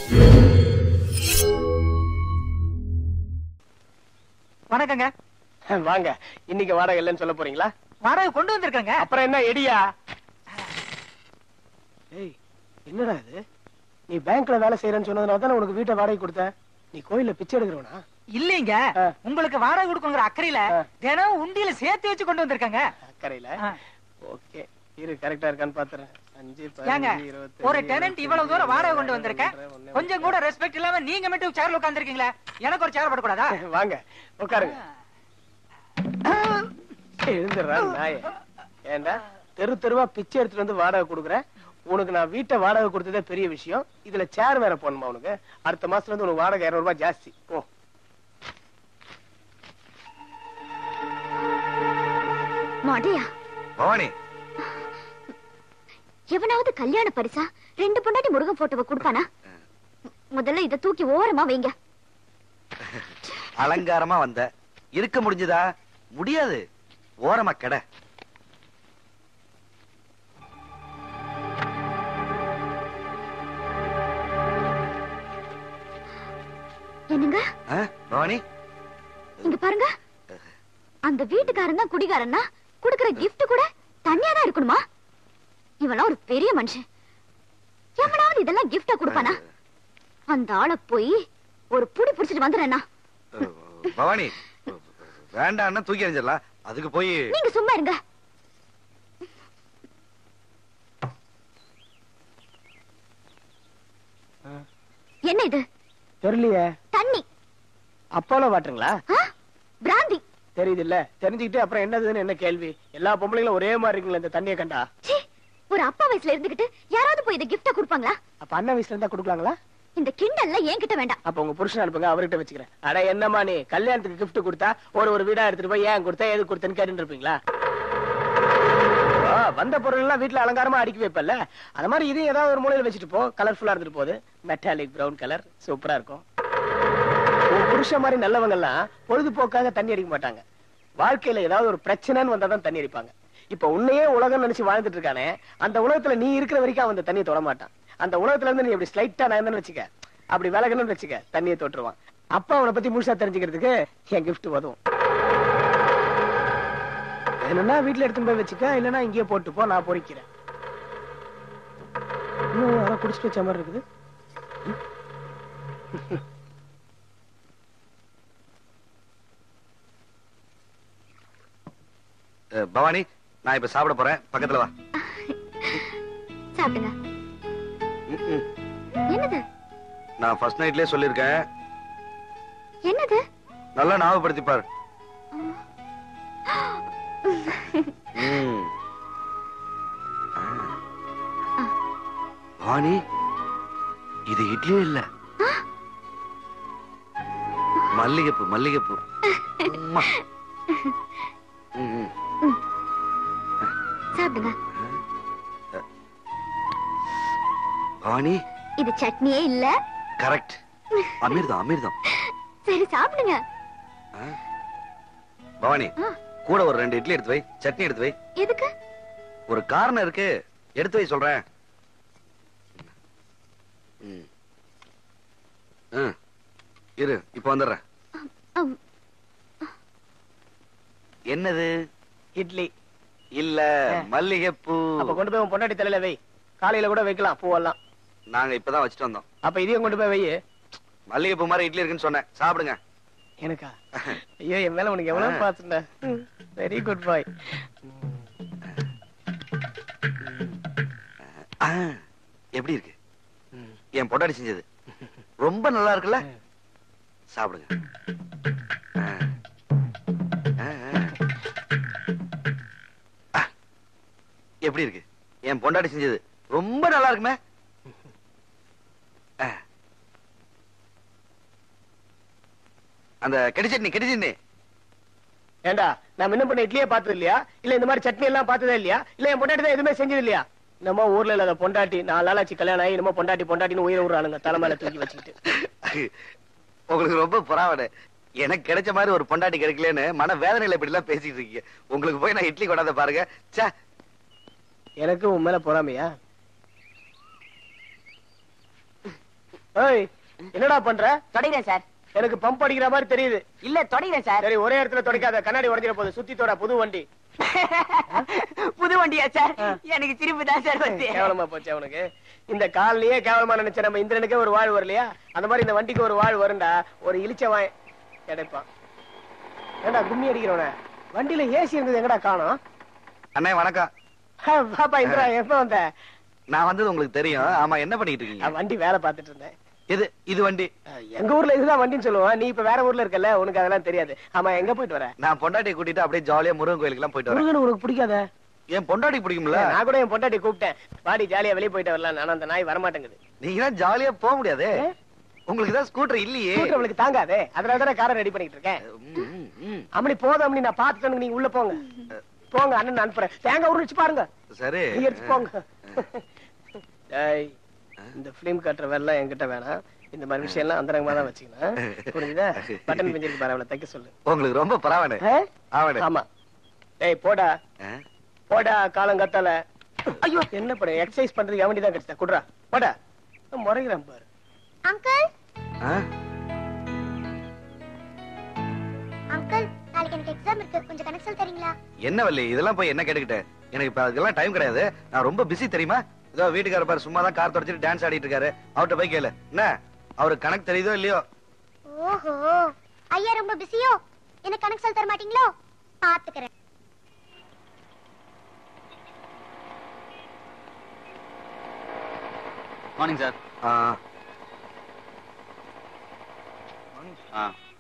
வணக்கங்க வாங்க இன்னைக்கு வாடகை இல்லைன்னு சொல்ல போறீங்களா வாடகை கொண்டு வந்திருக்கேங்க அப்புறம் என்ன எடியா ஏய் என்னடா இது நீ பேங்க்ல வேலை செய்யறேன்னு சொன்னதுனால தானே உனக்கு வீட்டை வாடகை கொடுத்தேன் நீ கோயில்ல பிச்சை எடுக்கிறவனா இல்லைங்க ஆ. உங்களுக்கு வாடகை கொடுக்குங்கிற அக்கறையில ஆ. தினம் உண்டியில சேர்த்து வச்சு கொண்டு வந்திருக்கேங்க அக்கறையில ஆ. ஓகே இரு கரெக்டா இருக்கான்னு பாத்துறேன் அஞ்சு ஏங்க பதினஞ்சு இருபத்தி ஒரு டெனன்ட் இவ்வளவு தூரம் வாடகை கொண்டு வந்திருக்கேன் கொஞ்சம் கூட ரெஸ்பெக்ட் இல்லாம நீங்க மட்டும் சேர்ல உட்கார்ந்திருக்கீங்களே எனக்கு ஒரு சேர் போடக்கூடாதா வாங்க உட்காருங்க எழுந்துடுறா நாய ஏண்டா தெரு தெருவா பிச்சை எடுத்துட்டு வந்து வாடகை கொடுக்குறேன் உனக்கு நான் வீட்டை வாடகை கொடுத்ததே பெரிய விஷயம் இதுல சேர் வேற போடணுமா உனக்கு அடுத்த மாசத்துல இருந்து உனக்கு வாடகை இருநூறு ரூபாய் ஜாஸ்தி ஓ மாடையா பவானி எவனாவது கல்யாண பரிசா ரெண்டு பொண்டாட்டி முருகன் போட்டோவை கொடுப்பானா முதல்ல இத தூக்கி ஓரமா வைங்க அலங்காரமா வந்த இருக்க முடிஞ்சதா முடியாது ஓரமா கடை என்னங்க ஆ, பவானி இங்க பாருங்க அந்த வீட்டுக்காரன் தான் குடிகாரன்னா குடுக்கற gift கூட தனியா தான் இருக்கணுமா இவெல்லாம் ஒரு பெரிய மனுஷன் எவனாவது இதெல்லாம் gift-ஆ கொடுப்பானா அந்த ஆளை போய் ஒரு புடி புடிச்சிட்டு வந்துடுறேன்னா அஹ், பவானி வேண்டாம்னா தூக்கி எறிஞ்சிடலாம் அதுக்கு போய் நீங்க சும்மா இருங்க என்ன இது தெரியலையே தண்ணி அப்போலோ வாட்டுங்களா ஆ? பிராந்தி தெரியுது இல்ல தெரிஞ்சுக்கிட்டு அப்புறம் என்னதுன்னு என்ன கேள்வி எல்லா பொம்பளைங்களும் ஒரே மாதிரி இருக்குங்களா இந்த தண்ணியை கண்டா ச்சீ, ஒரு அப்பா வயசுல இருந்துகிட்டு யாராவது போய் இதை gift-ஆ கொடுப்பாங்களா அப்ப அண்ணன் வயசுல இருந்தா கொடுக்கலாங்களா இந்த கிண்டல்ல என்கிட்ட வேண்டாம் அப்ப உங்க புருஷன் அனுப்புங்க அவர்கிட்ட வச்சுக்கிறேன் அட என்னம்மா நீ கல்யாணத்துக்கு gift கொடுத்தா ஒரு ஒரு வீடா எடுத்துட்டு போய் ஏன் கொடுத்தா எது கொடுத்தேன்னு கேட்டு இருப்பீங்களா ஆ, வந்த பொருள் எல்லாம் வீட்டுல அலங்காரமா அடுக்கி வைப்பல்ல அந்த மாதிரி இதையும் ஏதாவது ஒரு மூலையில வச்சுட்டு போ கலர்ஃபுல்லா இருந்துட்டு போகுது மெட்டாலிக் பிரவுன் கலர் சூப்பரா இருக்கும் உன் புருஷன் மாதிரி நல்லவங்க எல்லாம் பொழுதுபோக்காக தண்ணி அடிக்க மாட்டாங்க வாழ்க்கையில ஏதாவது ஒரு பிரச்சனைன்னு வந்தா தான் தண்ணி அடிப்பாங்க இப்ப உன்னையே உலகம் நினைச்சு வாழ்ந்துட்டு இருக்கானே அந்த உலகத்துல நீ இருக்கிற வரைக்கும் அவன் அந்த தண்ணியை தொட மாட்டான் அந்த உலகத்துல இருந்து நீ இப்படி ஸ்லைட்டா நகர்ந்தன்னு வச்சுக்க அப்படி விலகணும்னு வச்சுக்க தண்ணியை தொட்டுருவான் அப்பா அவனை பத்தி முழுசா தெரிஞ்சுக்கிறதுக்கு என் gift உதவும் வேணும்னா வீட்டுல எடுத்துன்னு போய் வச்சுக்க இல்லைன்னா இங்கேயே போட்டு போ நான் பொறிக்கிறேன் இன்னும் யாரோ குடிச்சிட்டு வச்ச மாதிரி இருக்குது அஹ், பவானி நான் இப்ப சாப்பிட போறேன் பக்கத்துல வா சாப்பிடுங்க ம்ம். என்னது நான் ஃபர்ஸ்ட் நைட்லயே சொல்லிருக்கேன் என்னது நல்லா ஞாபகப்படுத்தி பாரு ம். ஆ. பவானி இது இட்லியே இல்ல மல்லிகைப்பூ மல்லிகைப்பூ உம்மா. ம், ம். சாப்பிடுங்க பவானி இது சட்னியே இல்ல கரெக்ட் அமிர்தம் அமிர்தம் சரி சாப்பிடுங்க ஆ? பவானி ஆ, கூட ஒரு ரெண்டு இட்லி எடுத்து வை சட்னி எடுத்து வை எதுக்கு ஒரு காரணம் இருக்கு எடுத்து வை சொல்றேன் ம். ம். இரு இப்ப வந்துடுறேன் அம், என்னது இட்லி இல்ல ஆ. மல்லிகைப்பூ அப்ப கொண்டு போய் உன் பொண்டாட்டி தலையில வை காலையில கூட வைக்கலாம் பூவெல்லாம் நாங்க இப்பதான் வச்சுட்டு வந்தோம் அப்ப இதையும் கொண்டு போய் வை மல்லிகைப்பூ மாதிரி இட்லி இருக்குன்னு சொன்னேன் சாப்பிடுங்க எனக்கா ஐயோ என் மேல உனக்கு எவ்வளவு ஆ. பாத்துட்ட வெரி குட் பாய் ஆ, எப்படி இருக்கு என் பொட்டாடி செஞ்சது ரொம்ப நல்லா இருக்குல்ல சாப்பிடுங்க ஆ. ஆ, ஆ. ஆ, எப்படி இருக்கு என் பொண்டாடி செஞ்சது ரொம்ப நல்லா இருக்குமே ஆ. அந்த கெடி சட்னி கெடி சட்னி ஏண்டா நான் முன்ன பண்ண இட்லியே பார்த்தது இல்லையா இல்ல இந்த மாதிரி சட்னி எல்லாம் பார்த்ததே இல்லையா இல்ல என் பொண்டாட்டி தான் எதுவுமே செஞ்சது இல்லையா நம்ம ஊர்ல இல்லாத பொண்டாட்டி நாலு நாளாச்சு கல்யாணம் ஆகி நம்ம பொண்டாட்டி பொண்டாட்டின்னு உயிரை விடுறானுங்க தலைமையில தூக்கி வச்சுக்கிட்டு உங்களுக்கு ரொம்ப புறாவடு எனக்கு கிடைச்ச மாதிரி ஒரு பொண்டாட்டி கிடைக்கலன்னு மன வேதனையில இப்படி எல்லாம் பேசிட்டு இருக்கீங்க உங்களுக்கு போய் நான் இட்லி கொண்டாந்து பாருங்க ச்சே எனக்கு உன் மேல பொறாமையா ஏய் என்னடா பண்ற தொடங்கிறேன் சார் எனக்கு பம்ப் அடிக்கிற மாதிரி தெரியுது இல்ல தொடங்கிறேன் சார் சரி ஒரே இடத்துல தொடக்காத கண்ணாடி உடஞ்சிட போகுது சுத்தி தோட புது வண்டி புது வண்டியா சார் எனக்கு சிரிப்பு தான் சார் வந்து கேவலமா போச்சு அவனுக்கு இந்த காலனியே கேவலமா நினைச்ச நம்ம இந்திரனுக்கே ஒரு வாழ் வரலையா அந்த மாதிரி இந்த வண்டிக்கு ஒரு வாழ் வரும்டா ஒரு இழிச்ச வாய் கிடைப்பான் ஏண்டா கும்மி அடிக்கிறவன வண்டியில ஏசி இருந்தது எங்கடா காணோம் அண்ணே வணக்கம் பாப்பா இந்திரா எப்ப வந்த நான் வந்தது உங்களுக்கு தெரியும் ஆமா என்ன பண்ணிட்டு இருக்கீங்க நான் வண்டி வேலை பார்த்துட்டு இருந்தேன் எது இது வண்டி அஹ், எங்க ஊர்ல இதுதான் வண்டின்னு சொல்லுவோம் நீ இப்ப வேற ஊர்ல இருக்கல உனக்கு அதெல்லாம் தெரியாது ஆமா எங்க போயிட்டு வர நான் பொண்டாட்டியை கூட்டிட்டு அப்படியே ஜாலியா முருகன் கோயிலுக்கு எல்லாம் போயிட்டு வரேன் முருகன் உனக்கு பிடிக்காத என் பொண்டாட்டி பிடிக்கும்ல நான் கூட என் பொண்டாட்டி கூப்பிட்டேன் வாடி ஜாலியா வெளியே போயிட்டு வரலாம் ஆனா அந்த நாய் வரமாட்டேங்குது நீங்க தான் ஜாலியா போக முடியாது உங்களுக்கு தான் ஸ்கூட்டர் இல்லையே ஸ்கூட்டர் அவளுக்கு தாங்காதே அதனால தானே காரை ரெடி பண்ணிட்டு இருக்கேன் ம், ம், ம். அம்மனி போதும் அம்மனி நான் பாத்துட்டேன் நீங்க உள்ள போங்க போங்க அண்ணன் அனுப்புறேன் தேங்காய் உரிச்சு பாருங்க சரி நீங்க எடுத்து போங்க டேய், இந்த பிலிம் கட்டுற வேலை என்கிட்ட வேணாம் இந்த மாதிரி விஷயம் எல்லாம் அந்தரங்கமா தான் வச்சுக்கணும் புரிஞ்சுதா பட்டன் பிஞ்சிருக்கு பாரு அவளை தைக்க சொல்லு உங்களுக்கு ரொம்ப பரவாயில்ல ஆ? ஆவணே ஆமா டேய் போடா ஆ? போடா காலம் கத்தால ஐயோ என்ன பண்ண எக்ஸசைஸ் பண்றதுக்கு அவண்டி தான் கிடைச்சா குடுறா போடா முறைகிறேன் பாரு அங்கிள் ஆ? அங்கிள் நாளைக்கு எனக்கு எக்ஸாம் இருக்கு கொஞ்சம் கனெக்ட் தரீங்களா என்ன வள்ளி இதெல்லாம் போய் என்ன கேட்டுக்கிட்ட எனக்கு இப்ப அதுக்கெல்லாம் டைம் கிடையாது நான் ரொம்ப பிஸி தெரியுமா ஏதோ வீட்டுக்கார பாரு சும்மா தான் கார் தொடச்சிட்டு டான்ஸ் ஆடிட்டு இருக்காரு அவர்கிட்ட போய் கேளு என்ன அவருக்கு கணக்கு தெரியுதோ இல்லையோ ஓஹோ ஐயா ரொம்ப பிஸியோ எனக்கு கனெக்ட் தர மாட்டீங்களோ பாத்துக்கிறேன் மார்னிங் சார் ஆ, ஆ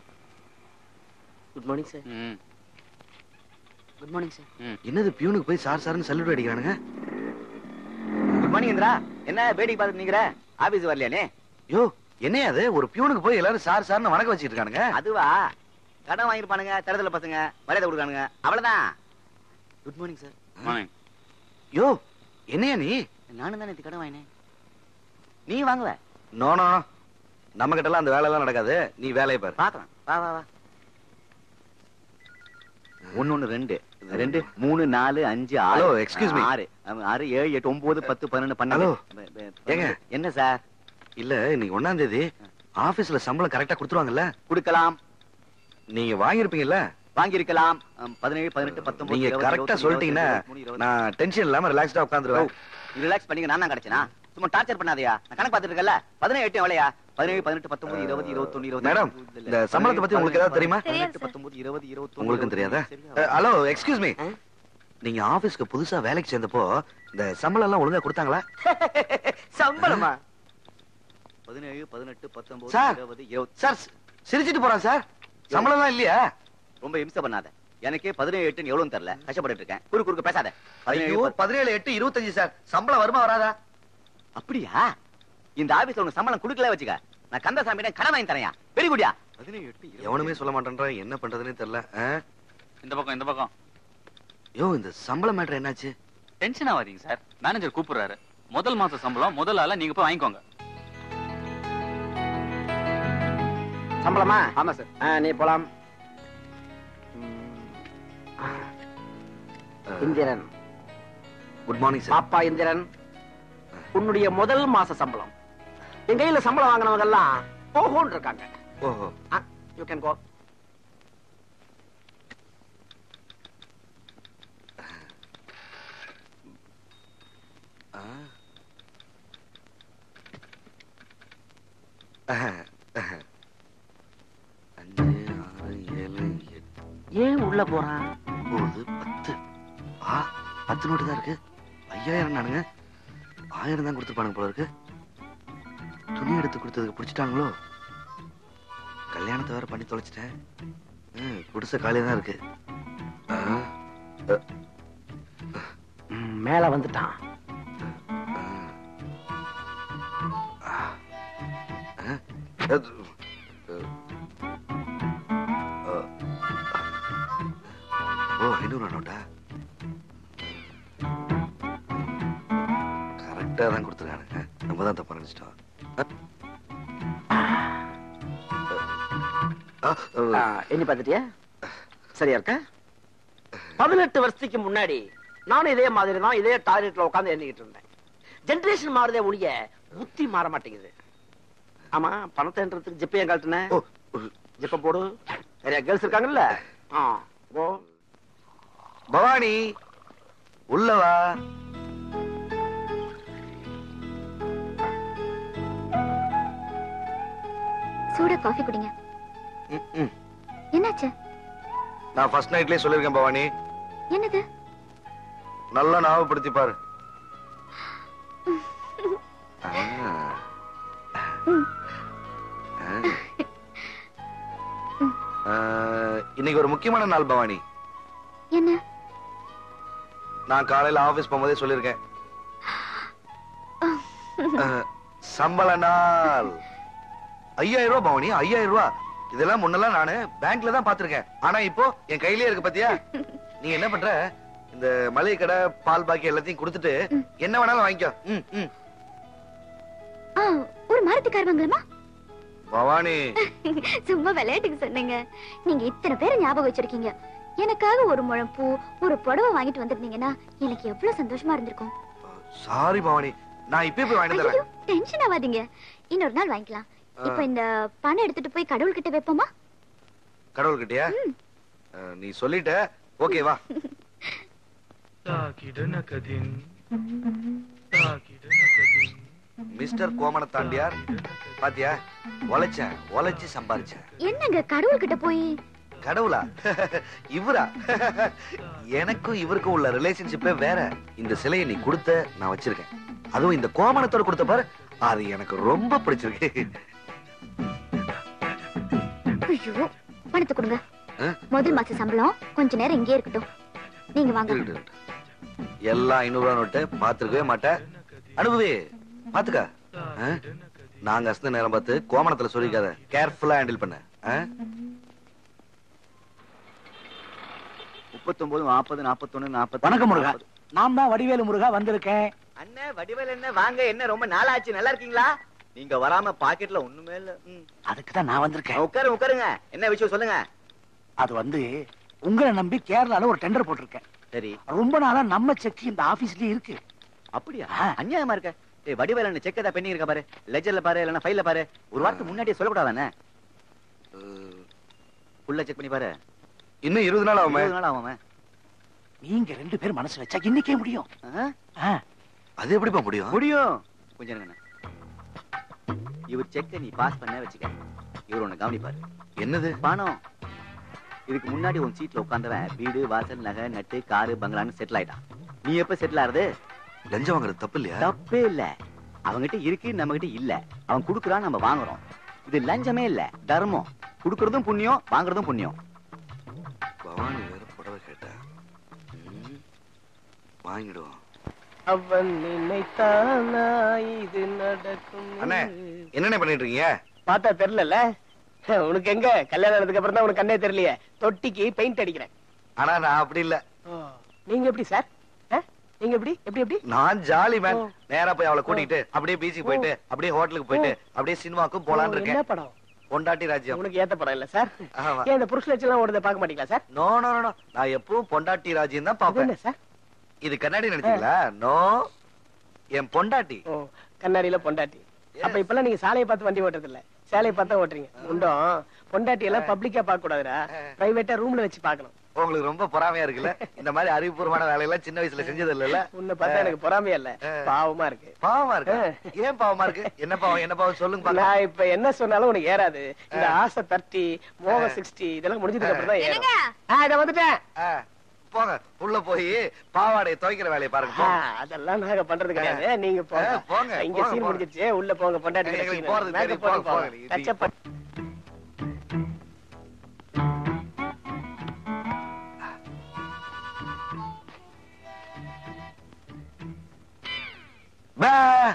குட் மார்னிங் சார் ம் குட் மார்னிங் சார் ம் என்னது பியூனுக்கு போய் சார் சார்னு சல்யூட் அடிக்கிறானுங்க குட் மார்னிங் இந்திரா என்ன வேடிக்கை பார்த்துட்டு நிக்கிற ஆபீஸ் வரலையானே யோ என்னையா அது ஒரு பியூனுக்கு போய் எல்லாரும் சார் சார்னு வணக்கம் வச்சிட்டு இருக்கானுங்க அதுவா கடன் வாங்கிருப்பானுங்க தரதல பசங்க மரியாதை கொடுக்கானுங்க அவ்வளவுதான் குட் மார்னிங் சார் மார்னிங் யோ என்னையா நீ நானும் தான் நேத்து கடன் வாங்கினேன் நீ வாங்குவ நோ நோ நம்ம கிட்ட எல்லாம் அந்த வேலை எல்லாம் நடக்காது நீ வேலையை பாரு பாக்கலாம் வா வா வா ஒன்னு ஒண்ணு ரெண்டு ரெண்டு மூணு நாலு அஞ்சு ஆறு Hello, excuse me. ஆறு ஆமா, ஆறு ஏழு எட்டு ஒன்பது பத்து பன்னெண்டு பன்னெண்டு Hello. ப- ப- ஏங்க? என்ன சார் இல்ல இன்னைக்கு ஒண்ணாம் தேதி ஆபீஸ்ல சம்பளம் கரெக்டா கொடுத்துருவாங்கல்ல கொடுக்கலாம் நீங்க வாங்கிருப்பீங்கல்ல வாங்கியிருக்கலாம் அம், பதினேழு பதினெட்டு பத்தொன்பது நீங்க இருபது, கரெக்டா இருபத்தொன்னு, சொல்லிட்டீங்கன்னா இருபது, இருபது, இருபது. நான் டென்ஷன் இல்லாம ரிலாக்ஸ்டா உட்காந்துருவேன் ரிலாக்ஸ் பண்ணிக்க நான் தான் கிடைச்சனா சும்மா டார்ச்சர் பண்ணாதயா நான் கணக்கு பார்த்துட்டு இருக்கல பதினேழு எட்டு எவ்வளையா பதினேழு பதினெட்டு பத்தொன்பது இருபது இருபத்தொன்னு இருபது மேடம், இந்த சம்பளத்தை பத்தி உங்களுக்கு ஏதாவது தெரியுமா? பதினெட்டு பத்தொன்பது இருபது இருபத்தொன்னு உங்களுக்கும் தெரியாதா சரியா? ஹலோ எக்ஸ்கியூஸ் மீ நீங்க ஆபீஸ்க்கு புதுசா வேலைக்கு சேர்ந்தப்போ இந்த சம்பளம் எல்லாம் ஒழுங்கா கொடுத்தாங்களா சம்பளமா பதினேழு பதினெட்டு பத்தொன்பது சார். இருபது இருபது சார் சிரிச்சிட்டு போறான் சார் சம்பளம் எல்லாம் இல்லையா ரொம்ப இம்சை பண்ணாத எனக்கே பதினேழு எட்டுன்னு எவ்வளவு தெரியல கஷ்டப்பட்டு இருக்கேன் குறு குறுக்கு பேசாத பதினேழு ஐயோ பத்து- பதினேழு எட்டு இருபத்தஞ்சு சார் சம்பளம் வருமா வராதா அப்படியா இந்த ஆபீஸ்ல உனக்கு சம்பளம் கொடுக்கல வச்சுக்க நான் கந்தசாமி கடன் வாங்கி தரையா வெரி குடியா பதினேழு எட்டு இருபது. எவனுமே சொல்ல மாட்டேன்றான் என்ன பண்றதுன்னே தெரியல ஆ? இந்த பக்கம் இந்த பக்கம் யோ இந்த சம்பள மேட்டர் என்னாச்சு டென்ஷன் ஆகாதீங்க சார் மேனேஜர் கூப்பிடுறாரு முதல் மாச சம்பளம் முதல் ஆள நீங்க போய் வாங்கிக்கோங்க சம்பளமா ஆமா சார் நீ போலாம் இந்திரன் குட் மார்னிங் சார் பாப்பா இந்திரன் உன்னுடைய முதல் மாச சம்பளம் என் கையில சம்பளம் வாங்கினவங்க எல்லாம் ஓஹோன்னு இருக்காங்க ஓஹோ யூ கேன் கோ ஆ. ஆஹா, ஆஹா. அஞ்சு ஆறு ஏழு எட்டு ஏன் உள்ள போறான் ஒன்பது பத்து ஆ பத்து நோட்டு தான் இருக்கு ஐயாயிரம் நானுங்க ஆயிரம் தான் கொடுத்துருப்பானுங்க போல இருக்கு துணி எடுத்து கொடுத்ததுக்கு பிடிச்சிட்டாங்களோ கல்யாணத்தை வேற பண்ணி தொலைச்சிட்டேன் ம், குடிசை காலியா தான் இருக்கு ஆ, ம், மேல வந்துட்டான் ஆ, அது, ஆ, ஓ ஐநூறு நோட்டா கரெக்டா தான் கொடுத்துருக்கானுங்க நம்ம தான் தப்பா நினைச்சிட்டோம் ஆ, ஆ, ஆ, எண்ணி பார்த்துட்டியா சரியா இருக்க பதினெட்டு வருஷத்துக்கு முன்னாடி நானும் இதே மாதிரி தான் இதே டாய்லெட்ல உட்கார்ந்து எண்ணிக்கிட்டு இருந்தேன் ஜெனரேஷன் மாறுதே ஒழிய புத்தி மாற மாட்டேங்குது ஆமா பணத்தைன்றதுக்கு ஜிப்பையும் ஏன் கழட்டுன ஓ, ஜிப்ப போடு நிறைய கேர்ள்ஸ் இருக்காங்கல்ல ஆ ஓ பவானி உள்ள வா சூடா காஃபி குடிங்க ம், ம். என்னாச்சு நான் ஃபர்ஸ்ட் நைட்லயே சொல்லிருக்கேன் பவானி என்னது நல்லா ஞாபகப்படுத்தி பாரு ஆ. ஆ. இன்னைக்கு ஒரு முக்கியமான நாள் பவானி என்ன நான் காலையில ஆபீஸ் போகும்போதே சொல்லிருக்கேன் அஹ், சம்பள நாள் ஐயாயிரம் ரூபாய் பவானி ஐயாயிரம் ரூபாய் இதெல்லாம் முன்னெல்லாம் நானு பேங்க்ல தான் பாத்திருக்கேன் ஆனா இப்போ என் கையிலே இருக்கு பாத்தியா நீ என்ன பண்ற இந்த மளிகை கடை பால் பாக்கி எல்லாத்தையும் கொடுத்துட்டு என்ன வேணாலும் வாங்கிக்கோ ம், ம். ஆ, ஒரு மாருதி கார் வாங்கலாமா பவானி சும்மா விளையாட்டுக்கு சொன்னீங்க நீங்க இத்தனை பேரை ஞாபகம் வச்சிருக்கீங்க எனக்காக ஒரு முழம் பூ ஒரு புடவை வாங்கிட்டு வந்திருந்தீங்கன்னா எனக்கு எவ்வளவு சந்தோஷமா இருந்திருக்கும் சாரி பவானி நான் இப்பயே போய் வாங்கிட்டு ஐயோ தரேன் டென்ஷன் ஆகாதீங்க இன்னொரு நாள் வாங்கிக்கலாம் இப்ப இந்த பணம் எடுத்துட்டு போய் கடவுள் கிட்ட வைப்போமா கடவுள் கிட்டயா நீ சொல்லிட்ட ஓகே வா மிஸ்டர் கோமண தாண்டியார் பாத்தியா உழைச்சேன் உழைச்சு சம்பாரிச்சேன் என்னங்க கடவுள் கிட்ட போய் கடவுளா இவரா எனக்கும் இவருக்கும் உள்ள ரிலேஷன்ஷிப்பே வேற இந்த சிலையை நீ கொடுத்த நான் வச்சிருக்கேன் அதுவும் இந்த கோமணத்தோட கொடுத்த பாரு அது எனக்கு ரொம்ப பிடிச்சிருக்கு ஐயோ பணத்தை கொடுங்க ஆ? முதல் மாச சம்பளம் கொஞ்ச நேரம் இங்கே இருக்கட்டும் நீங்க வாங்க இருக்கட்டும், இருக்கட்டும். எல்லாம் ஐநூறு ரூபா நோட்டு பாத்துருக்கவே மாட்டேன் அனுபவி பாத்துக்க ஆ? நாங்க அசந்த நேரம் பார்த்து கோமணத்துல சொல்லிக்காத கேர்ஃபுல்லா ஹேண்டில் பண்ண ஆ? முப்பத்தொன்பது நாற்பது நாற்பத்தொன்னு நாற்பது வணக்கம் முருகா நான் தான் வடிவேலு முருகா வந்திருக்கேன் அண்ணே வடிவேல் என்ன வாங்க என்ன ரொம்ப நாளாச்சு நல்லா இருக்கீங்களா நீங்க வராம பாக்கெட்ல ஒண்ணுமே இல்ல ம். அதுக்கு தான் நான் வந்திருக்கேன் உட்காருங்க உட்காருங்க என்ன விஷயம் சொல்லுங்க அது வந்து உங்களை நம்பி கேரளால ஒரு டெண்டர் போட்டிருக்கேன் சரி ரொம்ப நாளா நம்ம செக் இந்த ஆபீஸ்லயே இருக்கு அப்படியா ஆ. அநியாயமா இருக்க ஏய் வடிவேல் என்ன செக் ஏதாவது பெண்டிங் இருக்க பாரு லெஜர்ல பாரு இல்லனா ஃபைல்ல பாரு ஒரு வாரத்துக்கு முன்னாடியே சொல்லக்கூடாதானே ஃபுல்லா செக் பண்ணி பாரு இன்னும் இருபது நாள் ஆகுமே இருபது நாள் ஆகும் அவன். நீங்க ரெண்டு பேரும் மனசு வச்சா இன்னைக்கே முடியும் ஆ? ஆ, அது எப்படிப்பா முடியும் முடியும் கொஞ்சம் இருங்கண்ணே இவர் செக்க நீ பாஸ் பண்ண வச்சுக்க இவர் உன்னை கவனிப்பாரு என்னது பணம் இதுக்கு முன்னாடி உன் சீட்ல உட்கார்ந்தவன் வீடு வாசல் நகை நட்டு காரு பங்களான்னு செட்டில் ஆயிட்டான் நீ எப்ப செட்டில் ஆறது லஞ்சம் வாங்குறது தப்பு இல்லையா தப்பே இல்ல அவங்கிட்ட இருக்கு நம்ம கிட்ட இல்ல அவன் குடுக்குறான் நம்ம வாங்குறோம் இது லஞ்சமே இல்ல தர்மம் குடுக்கறதும் புண்ணியம் வாங்குறதும் புண்ணியம் பவானி வேற புடவை கேட்டா ம், வாங்கிடுவோம் அவன் நினைத்தானா இது நடக்கும் அண்ணே என்னென்ன பண்ணிட்டு இருக்கீங்க பார்த்தா தெரியல உனக்கு எங்க கல்யாணம் ஆனதுக்கு அப்புறம் தான் உனக்கு கண்ணே தெரியலையே தொட்டிக்கு பெயிண்ட் அடிக்கிறேன் ஆனா நான் அப்படி இல்ல நீங்க எப்படி சார் ஆ? நீங்க எப்படி எப்படி எப்படி நான் ஜாலி மேன் ஓ. நேரா போய் அவளை கூட்டிட்டு அப்படியே பீச்சுக்கு போயிட்டு அப்படியே ஹோட்டலுக்கு போயிட்டு அப்படியே சினிமாக்கும் போலான்னு என்ன இருக்கேன் படம் பொண்டாட்டி ராஜ்யம் உனக்கு ஏத்த படம் இல்ல சார் ஆமா. ஏன் இந்த புருஷ லட்சம் ஓடுறத பார்க்க மாட்டீங்களா சார் நோ நோ நோ நான் எப்பவும் பொண்டாட்டி ராஜ்யம் தான் அது பாப்பேன் என்ன சார் இது கண்ணாடி நினைச்சீங்களா நோ என் பொண்டாட்டி ஓ கண்ணாடியில பொண்டாட்டி அப்ப இப்பெல்லாம் நீங்க சாலையை பார்த்து வண்டி ஓட்டுறது இல்ல சேலையை பார்த்தா ஓட்டுறீங்க உண்டோம் பொண்டாட்டி எல்லாம் பப்ளிக்கா பார்க்க கூடாதுடா பிரைவேட்டா ரூம்ல வச்சு பார்க்கணும் உங்களுக்கு ரொம்ப பொறாமையா இருக்குல்ல இந்த மாதிரி அறிவுபூர்வமான வேலையெல்லாம் சின்ன வயசுல செஞ்சது இல்ல உன்னை பார்த்தா எனக்கு பொறாமையா இல்ல பாவமா இருக்கு பாவமா இருக்கு ஏன் பாவமா இருக்கு என்ன பாவம் என்ன பாவம் சொல்லுங்க பாக்கலாம் நான் இப்ப என்ன சொன்னாலும் உனக்கு ஏறாது இந்த ஆசை தர்ட்டி மோக சிக்ஸ்டி இதெல்லாம் முடிஞ்சதுக்கு அப்புறம் தான் ஏறும் ஆ, இத வந்துட்டேன் ஆ, போங்க உள்ள போய் பாவாடையை துவைக்கிற வேலையை பாருங்க ஆ, போங்க. அதெல்லாம் நாங்க பண்றது கிடையாது நீங்க ஆ, போங்க, போங்க இங்க போங்க, சீன் போங்க. முடிஞ்சிருச்சு உள்ள போங்க பொண்டாட்டி எங்களுக்கு போறது தெரியும், போங்க, போங்க. டச்சப் பண்ணி பே.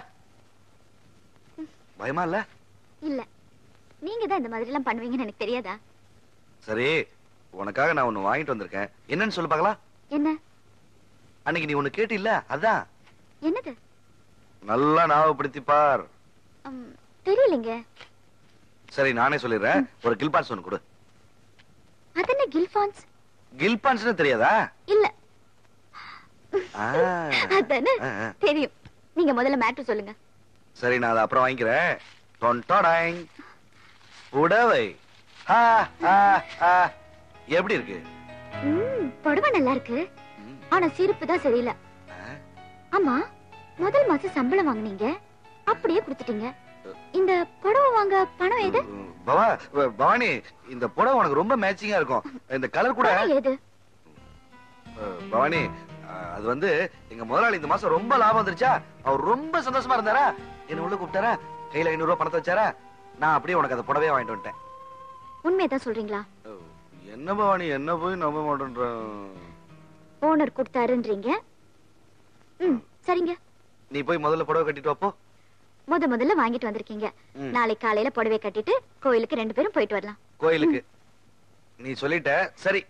பயமா இல்ல இல்ல நீங்க தான் இந்த மாதிரி எல்லாம் பண்ணுவீங்கன்னு எனக்கு தெரியாதா சரி உனக்காக நான் ஒண்ணு வாங்கிட்டு வந்திருக்கேன் என்னன்னு சொல்லு பார்க்கலாம் என்ன அன்னைக்கு நீ ஒண்ணு கேட்டில்ல அதான் என்னது நல்லா ஞாபகப்படுத்தி பார் ம், தெரியலைங்க சரி நானே சொல்லிடுறேன் ஒரு கில்பான்ஸ் ஒண்ணு கொடு அது என்ன கில்பான்ஸ் கில்பான்ஸ்னு தெரியாதா இல்ல ஆ. அதானே ஆ, ஆ. தெரியும் நீங்க முதல்ல மேட்ரு சொல்லுங்க சரி நான் அதை அப்புறம் வாங்கிக்கிறேன் டொன்டொடைங். புடவை ஆ, ஆ, ஆ. எப்படி இருக்கு ம், புடவை நல்லா இருக்கு ம். ஆனா சிரிப்பு தான் சரியில்லை ஆ? ஆமா முதல் மாசம் சம்பளம் வாங்குனீங்க அப்படியே கொடுத்துட்டீங்க இந்த புடவை வாங்க பணம் எது பவா ப- பவானி இந்த புடவை உனக்கு ரொம்ப மேட்சிங்கா இருக்கும் இந்த கலர் கூட பணம் எது அஹ், பவானி அஹ், அது வந்து எங்க முதலாளி இந்த மாசம் ரொம்ப லாபம் வந்துருச்சா அவர் ரொம்ப சந்தோஷமா இருந்தாரா என்ன உள்ள கூப்பிட்டாரா கையில ஐநூறு ரூபாய் பணத்தை வச்சாரா நான் அப்படியே உனக்கு அந்த புடவையே வாங்கிட்டு வந்துட்டேன் உண்மையதான் சொல்றீங்களா அஹ், என்ன பவானி என்ன போய் நம்ப மாட்டேன்ற ஓனர் கொடுத்தாருன்றீங்க ம் சரிங்க நீ போய் முதல்ல புடவை கட்டிட்டு வாப்போ முத முதல்ல வாங்கிட்டு வந்திருக்கீங்க ம். நாளைக்கு காலையில புடவை கட்டிட்டு கோயிலுக்கு ரெண்டு பேரும் போயிட்டு வரலாம் கோயிலுக்கு நீ சொல்லிட்ட சரி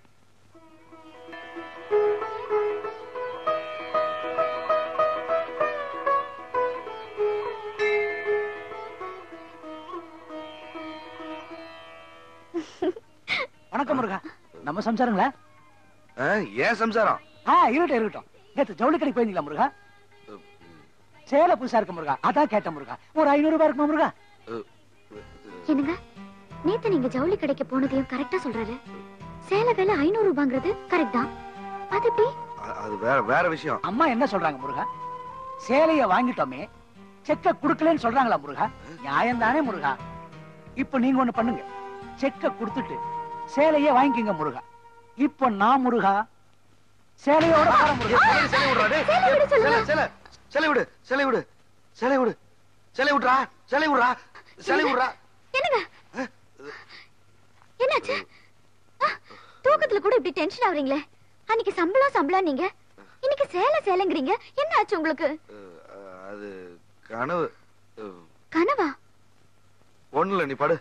வணக்கம் முருகா நம்ம சம்சாரங்களா அஹ், ஏன் சம்சாரம் ஆ இருக்கட்டும் இருக்கட்டும் நேத்து ஜவுளி கடைக்கு போயிருந்தீங்களா முருகா சேலை புதுசா இருக்கு முருகா அதான் கேட்டேன் முருகா ஒரு ஐநூறு ரூபாய் இருக்குமா முருகா அஹ், என்னங்க நேத்து நீங்க ஜவுளி கடைக்கு போனதையும் கரெக்டா சொல்றாரு சேலை வேலை ஐநூறு ரூபாங்கிறது கரெக்ட் தான் அது எப்படி அ- அது வேற வேற விஷயம் அம்மா என்ன சொல்றாங்க முருகா சேலைய வாங்கிட்டோமே செக்க குடுக்கலன்னு சொல்றாங்களா முருகா நியாயம் தானே முருகா இப்ப நீங்க ஒண்ணு பண்ணுங்க செக்க கொடுத்துட்டு சேலைய வாங்கிக்கங்க முருகா இப்ப நான் முருகா சேலையோட போறேன் முருகா சிலை விடுறா, டேய். சிலை, சிலை, சிலை விடு சிலை விடு சிலை விடு சிலை விடுறா சிலை விடுறா சிலை விடுறா என்னங்க என்னாச்சு ஆ, தூக்கத்துல கூட இப்படி டென்ஷன் ஆகுறீங்களே அன்னைக்கு சம்பளம் சம்பளம் நீங்க இன்னைக்கு சேலை சேலைங்கிறீங்க என்ன ஆச்சு உங்களுக்கு அஹ், அது கனவு அஹ், கனவா ஒண்ணும் இல்ல நீ படு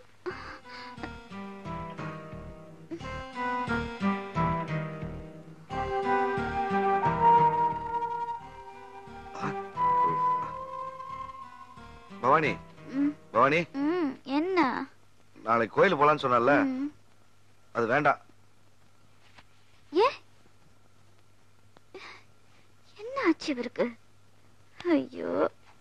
ஆ, பவானி ம், பவானி ம், என்ன நாளைக்கு கோயில் போலான்னு சொன்னல ம், அது வேண்டாம் ஏ என்ன ஆச்சு இவருக்கு ஐயோ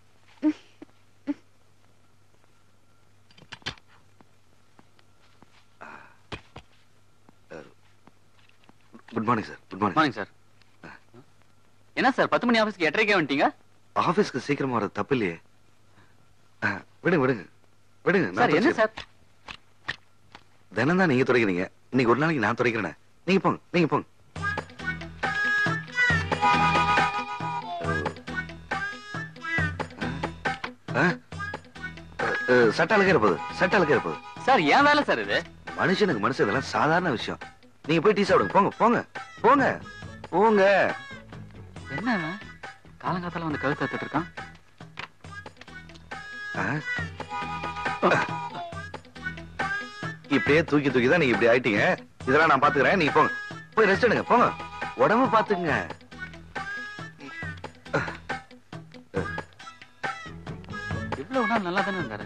good morning sir good morning morning sir என்ன சார் பத்து மணி ஆஃபீஸ்க்கு எட்டரைக்கே வந்துட்டீங்க ஆபீஸ்க்கு சீக்கிரமா வர்றது தப்பு இல்லையே ஆ, விடுங்க விடுங்க விடுங்க நான் சார் என்ன துடைச்சிக்கிறேன். சார் தினம் தான் நீங்க துடைக்கிறீங்க இன்னைக்கு ஒரு நாளைக்கு நான் துடைக்கிறேன் நீங்க போங்க நீங்க போங்க ஆ? அ, அ, சட்டை அழுகிற போகுது சட்டை அழுகிற போகுது சார் ஏன் வேலை சார் இது மனுஷனுக்கு மனுஷன் இதெல்லாம் சாதாரண விஷயம் நீங்க போய் டீ சாப்பிடுங்க போங்க போங்க போங்க போங்க என்ன இவன்? காலங்காத்தால வந்து கழுத்து எடுத்துட்டு இருக்கான் ஆ? இப்படியே தூக்கி தூக்கி தான் நீங்க இப்படி ஆயிட்டீங்க இதெல்லாம் நான் பாத்துக்கிறேன் நீங்க போங்க போய் ரெஸ்ட் எடுங்க போங்க உடம்பு பாத்துங்க இவ்வளவு நாள் நல்லா தானே இருந்தாரு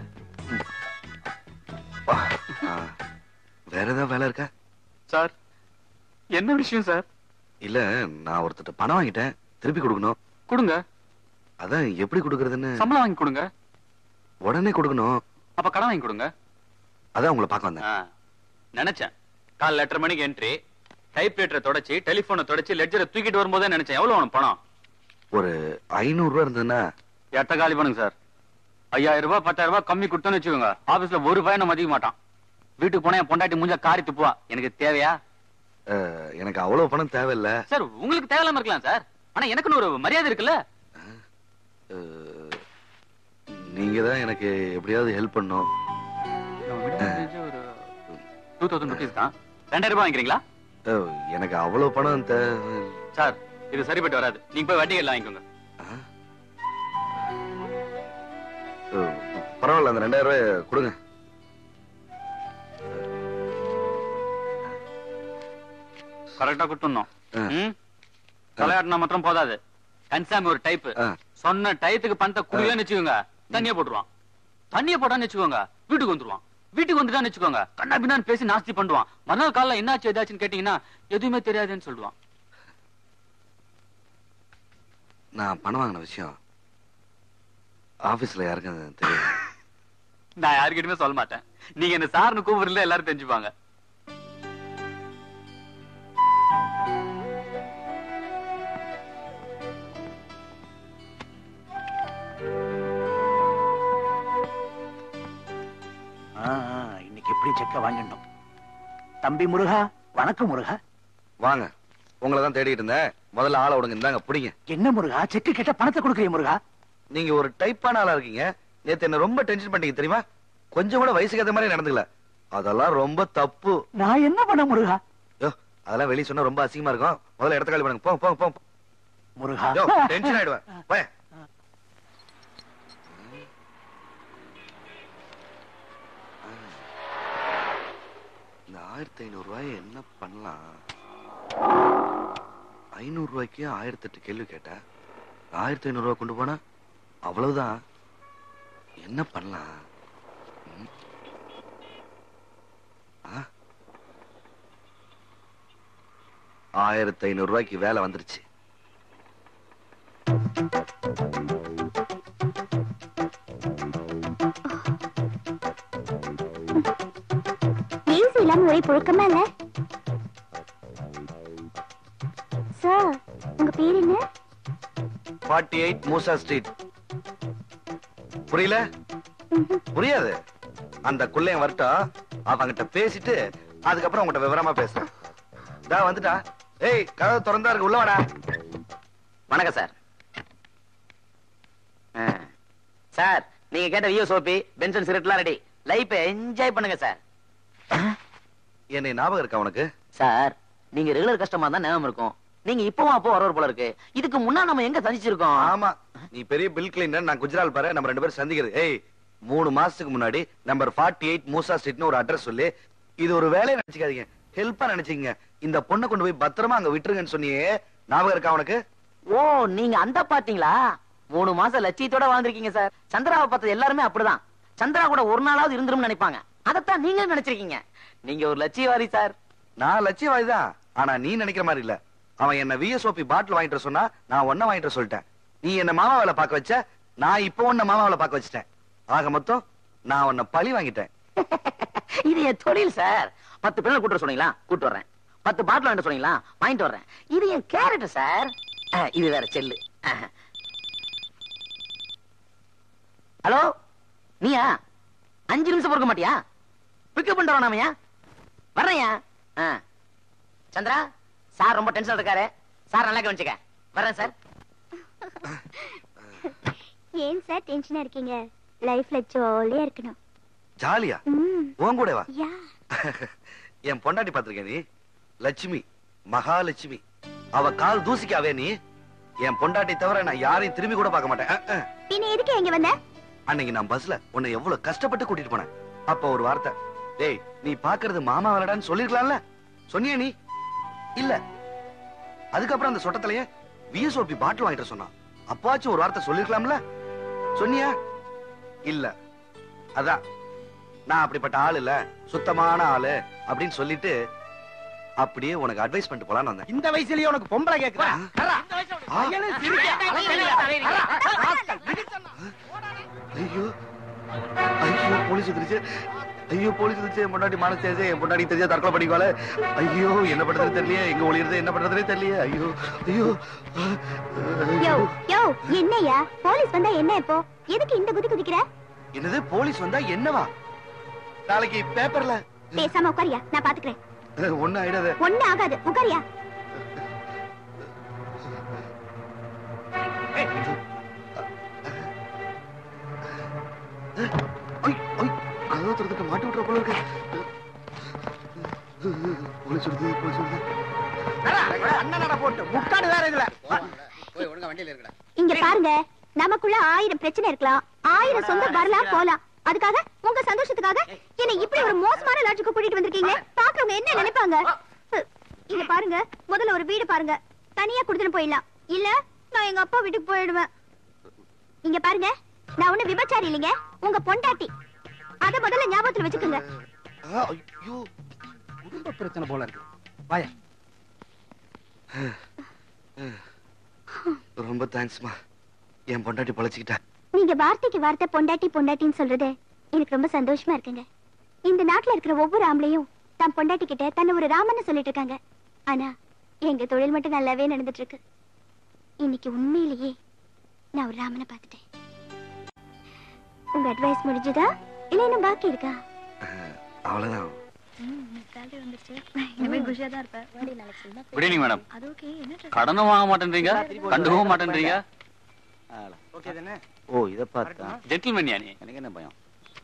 வேற ஏதாவது வேலை இருக்கா சார் என்ன விஷயம் சார் இல்ல நான் ஒருத்தட்ட பணம் வாங்கிட்டேன் திருப்பி கொடுக்கணும் கொடுங்க அதான் எப்படி கொடுக்கறதுன்னு சம்பளம் வாங்கி கொடுங்க உடனே கொடுக்கணும் அப்ப கடன் வாங்கி கொடுங்க அதான் உங்களை பார்க்க வந்தேன் ஆ, நினைச்சேன் காலைல எட்டரை மணிக்கு என்ட்ரி டைப் ரைட்டரை தொடச்சி டெலிபோனை தொடச்சி லெட்ஜரை தூக்கிட்டு வரும்போதே நினைச்சேன் எவ்வளவு வேணும் பணம் ஒரு ஐநூறு ரூபா இருந்ததுன்னா எட்ட காலி பண்ணுங்க சார் ஐயாயிரம் ரூபாய் பத்தாயிரம் ரூபாய் கம்மி கொடுத்தோன்னு வச்சுக்கோங்க ஆபீஸ்ல ஒரு பையனை மதிக்க மாட்டான் வீட்டுக்கு போனா என் பொண்டாட்டி மூஞ்ச காரி துப்புவா எனக்கு தேவையா அஹ், எனக்கு அவ்வளவு பணம் தேவையில்ல சார் உங்களுக்கு தேவையில்லாம இருக்கலாம் சார் ஆனா எனக்குன்னு ஒரு மரியாதை இருக்குல்ல அஹ், நீங்க தான் எனக்கு எப்படியாவது ஹெல்ப் பண்ணும் ஒரு டூ தௌசண்ட் ருபீஸ் தான் ரெண்டாயிரம் ரூபாய் வாங்கிக்கிறீங்களா அஹ், எனக்கு அவ்வளவு பணம் தேவை சார் இது சரிப்பட்டு வராது நீங்க போய் வட்டி எல்லாம் வாங்கிக்கோங்க அஹ், பரவாயில்ல அந்த ரெண்டாயிரம் ரூபாய் கொடுங்க கரெக்டா கொடுத்துடணும் ஆ. ம்? தலையாட்டினா மாத்திரம் போதாது கன்சாமி ஒரு டைப் ஆ. சொன்ன டயத்துக்கு பணத்தை குடிக்கலன்னு வச்சுக்கோங்க தண்ணிய போட்டுருவான் தண்ணிய போட்டான்னு வச்சுக்கோங்க வீட்டுக்கு வந்துருவான் வீட்டுக்கு வந்துட்டான்னு வச்சுக்கோங்க கண்ணா பின்னான்னு பேசி நாஸ்தி பண்ணுவான் மறுநாள் காலைல என்னாச்சு ஏதாச்சுன்னு கேட்டீங்கன்னா எதுவுமே தெரியாதுன்னு சொல்லுவான் நான் பணம் வாங்கின விஷயம் ஆபீஸ்ல யாருக்கும் அது தெரியும் நான் யாருக்கிட்டயுமே சொல்ல மாட்டேன் நீங்க என்ன சார்னு கூப்பிடுறதுல எல்லாரும் தெரிஞ்சுப்பாங்க ஆ, ஆ, இன்னைக்கு எப்படி செக்க வாங்கிட்டோம் தம்பி முருகா வணக்கம் முருகா வாங்க உங்களை தான் தேடிட்டு இருந்தேன் முதல்ல ஆளை விடுங்க இந்தாங்க பிடிங்க என்ன முருகா செக்கு கேட்ட பணத்தை கொடுக்குறீங்க முருகா நீங்க ஒரு டைப்பான ஆளா இருக்கீங்க நேத்து என்ன ரொம்ப டென்ஷன் பண்ணீங்க தெரியுமா கொஞ்சம் கூட வயசுக்கு ஏத்த மாதிரி நடந்துக்கல அதெல்லாம் ரொம்ப தப்பு நான் என்ன பண்ண முருகா யோ அதெல்லாம் வெளிய சொன்னா ரொம்ப அசிங்கமா இருக்கும் முதல்ல இடத்த காலி பண்ணுங்க போங்க போங்க போங்க முருகா யோ டென்ஷன் ஆயிடுவேன் போய் இந்த ஆயிரத்தி ஐநூறு ரூபாய் என்ன பண்ணலாம் ஐநூறு ரூபாய்க்கு ஆயிரத்தி எட்டு கேள்வி கேட்டேன் ஆயிரத்தி ஐநூறு ரூபாய் கொண்டு போனா அவ்வளவுதான் என்ன பண்ணலாம் ம்? ஆ? ஆயிரத்தி ஐநூறு ரூபாய்க்கு வேலை வந்துருச்சு ப்ளீஸ் இல்லாம ஒரே புழக்கமா இல்ல சார் உங்க பேர் என்ன ஃபார்ட்டி எயிட் மூசா ஸ்ட்ரீட் புரியல புரியாது அந்த குள்ளையன் வரட்டும் அவங்கிட்ட பேசிட்டு அதுக்கப்புறம் உங்ககிட்ட விவரமா பேசுறேன் டா வந்துட்டா ஏய் கதவு திறந்தா இருக்கு உள்ள வாடா வணக்கம் சார் ஆ. சார் நீங்க கேட்ட வியோ சோப்பி பென்சன் சிகரெட்லாம் ரெடி லைஃப் என்ஜாய் பண்ணுங்க சார் என்னை ஞாபகம் இருக்கா உனக்கு சார் நீங்க ரெகுலர் கஸ்டமர் தான் ஞாபகம் இருக்கும் நீங்க இப்பவும் அப்போ வரவர் போல இருக்கு இதுக்கு முன்னா நம்ம எங்க சந்திச்சிருக்கோம் ஆமா நீ பெரிய பில் கிளீனர் நான் குஜரால் பாரு நம்ம ரெண்டு பேரும் சந்திக்கிறது ஏய் மூணு மாசத்துக்கு முன்னாடி நம்பர் ஃபார்ட்டி எயிட் மூசா ஸ்ட்ரீட்னு ஒரு அட்ரஸ் சொல்லி இது ஒரு வேலையை நினைச்சுக்காதீங்க ஹெல்ப்பா நினைச்சுக்கங்க இந்த பொண்ணை கொண்டு போய் பத்திரமா அங்க விட்டுருங்கன்னு சொன்னியே ஞாபகம் இருக்கா உனக்கு ஓ நீங்க அந்த பாத்தீங்களா மூணு மாசம் லட்சியத்தோட வாழ்ந்திருக்கீங்க சார் சந்திராவை பார்த்தது எல்லாருமே அப்படிதான் சந்திரா கூட ஒரு நாளாவது இருந்துரும் நினைப்பாங்க அதத்தான் நீங்க நினைச்சிருக்கீங்க நீங்க ஒரு லட்சியவாதி சார் நான் லட்சியவாதி தான் ஆனா நீ நினைக்கிற மாதிரி இல்ல அவன் என்ன விஎஸ்ஓபி பாட்டில் வாங்கிட்டு வர சொன்னா நான் ஒன்ன வாங்கிட்டு வர சொல்லிட்டேன் நீ என்ன மாமா வேலை பார்க்க வச்ச நான் இப்போ உன்ன மாமா வேலை பார்க்க வச்சிட்டேன் ஆக மொத்தம் நான் உன்னை பழி வாங்கிட்டேன் இது என் தொழில் சார் பத்து பெண்கள் கூட்டு வர சொன்னீங்களா கூட்டு வர்றேன் பத்து பாட்டில் வாங்கிட்டு சொன்னீங்களா வாங்கிட்டு வர்றேன் இது என் கேரக்டர் சார் அஹ், இது வேற செல்லு அஹ். ஹலோ நீயா அஞ்சு நிமிஷம் பொறுக்க மாட்டியா பிக்கப் பண்ணிட்டு வரோம் வர்றேன்யா ஆ. சந்திரா சார் ரொம்ப டென்ஷன் இருக்காரு சார் நல்லா கவனிச்சுக்க வர்றேன் சார் ஏன் சார் டென்ஷனா இருக்கீங்க லைஃப்ல ஜாலியா இருக்கணும் ஜாலியா ம் உன் கூட வா யா என் பொண்டாட்டி பாத்திருக்கேன் நீ லட்சுமி மகாலட்சுமி அவ கால் தூசிக்காவே நீ என் பொண்டாட்டி தவிர நான் யாரையும் திரும்பி கூட பார்க்க மாட்டேன் அஹ், அஹ். பின்ன எதுக்கு எங்க வந்த அன்னைக்கு நான் பஸ்ல உன்னை எவ்வளவு கஷ்டப்பட்டு கூட்டிட்டு போனேன் அப்ப ஒரு வார்த்தை டேய் நீ பாக்குறது மாமா வரடான்னு சொல்லிருக்கலாம்ல சொன்னியா நீ இல்ல அதுக்கப்புறம் அந்த சொட்டத்திலேயே விஎஸ்ஓபி பாட்டில் வாங்கிட்டு சொன்னான் அப்பாச்சும் ஒரு வார்த்தை சொல்லிருக்கலாம்ல சொன்னியா இல்ல அதான் நான் அப்படிப்பட்ட ஆள் இல்ல சுத்தமான ஆளு அப்படின்னு சொல்லிட்டு அப்படியே உனக்கு அட்வைஸ் பண்ணிட்டு போலான்னு வந்தேன் இந்த வயசுலயே உனக்கு பொம்பளை கேக்குறா ஆ, ஐயோ ஐயோ போலீஸ் வந்துருச்சு ஐயோ போலீஸ் வந்துருச்சு என் பொண்டாட்டி மனசு தெரிஞ்சு என் பொண்டாட்டி தெரிஞ்சா தற்கொலை பண்ணிக்குவாளே ஐயோ என்ன பண்றது தெரியலையே எங்க ஒளியுறது என்ன பண்றதுனே தெரியலையே ஐயோ ஐயோ யோ யோ என்னய்யா போலீஸ் வந்தா என்ன இப்போ எதுக்கு இந்த குதி குதிக்கிற என்னது போலீஸ் வந்தா என்னவா நாளைக்கு பேப்பர்ல பேசாம உட்காரியா நான் பாத்துக்கிறேன் ஒண்ணு ஆயிடாத ஒண்ணு ஆகாது உட்காரியா ஐ, ஐ, கதவு திறந்துட்டு மாட்டி விட்டுற போல இருக்கு போலீஸ் வருது போலீஸ் வருது அண்ணனடா போட்டு முக்காடு வேற இதுல இங்க பாருங்க நமக்குள்ள ஆயிரம் பிரச்சனை இருக்கலாம் ஆயிரம் சொந்தம் வரலாம் போலாம் அதுக்காக உங்க சந்தோஷத்துக்காக என்ன இப்படி ஒரு மோசமான லாட்ஜுக்கு கூட்டிட்டு வந்திருக்கீங்க பாக்குறவங்க என்ன நினைப்பாங்க இங்க பாருங்க முதல்ல ஒரு வீடு பாருங்க தனியா குடுத்துட்டு போயிடலாம் இல்ல நான் எங்க அப்பா வீட்டுக்கு போயிடுவேன் இங்க பாருங்க நான் ஒண்ணு விபச்சாரி இல்லைங்க உங்க பொண்டாட்டி அத முதல்ல ஞாபகத்துல வச்சுக்கோங்க ஆ, ஐயோ குடும்ப பிரச்சனை போல இருக்கு வாயா ரொம்ப தேங்க்ஸ்மா என் பொண்டாட்டி பழச்சிக்கிட்டா நீங்க வார்த்தைக்கு வார்த்தை பொண்டாட்டி பொண்டாட்டின்னு சொல்றது எனக்கு ரொம்ப சந்தோஷமா இருக்குங்க இந்த நாட்டுல இருக்கிற ஒவ்வொரு ஆம்பளையும் தன் பொண்டாட்டி கிட்ட தன்னை ஒரு ராமன்னு சொல்லிட்டு இருக்காங்க ஆனா எங்க தொழில் மட்டும் நல்லாவே நடந்துட்டு இருக்கு இன்னைக்கு உண்மையிலேயே நான் ஒரு ராமனை பார்த்துட்டேன் உங்க அட்வைஸ் முடிஞ்சுதா இல்ல இன்னும் பாக்கி இருக்கா அவ்வளவுதான் குட் ஈவினிங் மேடம் அது ஓகே என்ன கடனும் வாங்க மாட்டேன்றீங்க கண்டுக்கவும் மாட்டேன்றீங்க ஓகே தானே ஓ இத பார்த்தா ஜென்டில்மேன் நீ எனக்கு என்ன பயம்